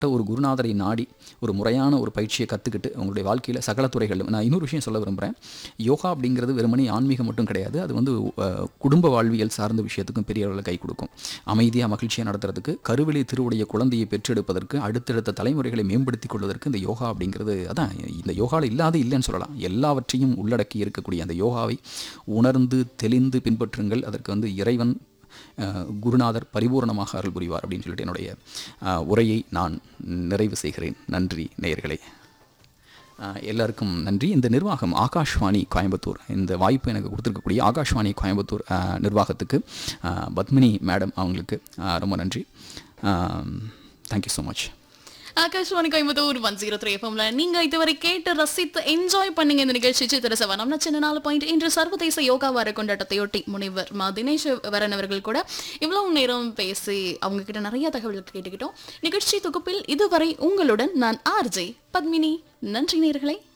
ஒரு குருநாதரை நாடி ஒரு முறையான ஒரு பயிற்சியை கற்றுக்கிட்டு உங்களுடைய வாழ்க்கையில் சகல துறைகளிலும் நான் இன்னொரு விஷயம் சொல்ல விரும்புகிறேன் யோகா அப்படிங்கிறது வெறுமனே ஆன்மீகம் மட்டும் கிடையாது அது வந்து அஹ், குடும்ப வாழ்வியல் சார்ந்த விஷயத்துக்கும் பெரிய அளவில் கை கொடுக்கும் அமைதியாக மகிழ்ச்சியாக நடத்துறதுக்கு கருவிலை திருவுடைய குழந்தையை பெற்றெடுப்பதற்கு அடுத்தடுத்த தலைமுறைகளை மேம்படுத்திக் கொள்வதற்கு இந்த யோகா அப்படிங்கிறது அதான் இந்த யோகாவில் இல்லாத இல்லைன்னு சொல்லலாம் எல்லாவற்றையும் உள்ளடக்கி இருக்கக்கூடிய அந்த யோகாவை உணர்ந்து தெளிந்து பின்பற்றுங்கள் அதற்கு வந்து இறைவன் அஹ், குருநாதர் பரிபூரணமாக அருள் புரிவார் அப்படின்னு சொல்லிட்டு என்னுடைய அஹ், உரையை நான் நிறைவு செய்கிறேன் நன்றி நேயர்களே அஹ், எல்லாருக்கும் நன்றி இந்த நிர்வாகம் ஆகாஷ்வாணி கோயம்புத்தூர் இந்த வாய்ப்பு எனக்கு கொடுத்துருக்கக்கூடிய ஆகாஷ்வாணி கோயம்புத்தூர் அஹ், நிர்வாகத்துக்கு அஹ், பத்மினி மேடம் அவங்களுக்கு அஹ், ரொம்ப நன்றி thank you so much Akashvani Coimbatore one zero three எஃப்எம்ல நீங்க இதுவரை கேட்டு ரசித்து என்ஜாய் பண்ணீங்க இந்த நிகழ்ச்சி சித்திர சவனம் சின்ன நாலு பாயிண்ட் இன்று சர்வதேச யோகா வார கொண்டாட்டத்தையொட்டி முனைவர் மா தினேஷ் வரன் அவர்கள் கூட இவ்வளவு நேரம் பேசி அவங்க கிட்ட நிறைய தகவல்கள் கேட்டுக்கிட்டோம் நிகழ்ச்சி தொகுப்பில் இதுவரை உங்களுடன் நான் ஆர்ஜே பத்மினி நன்றி நேர்களே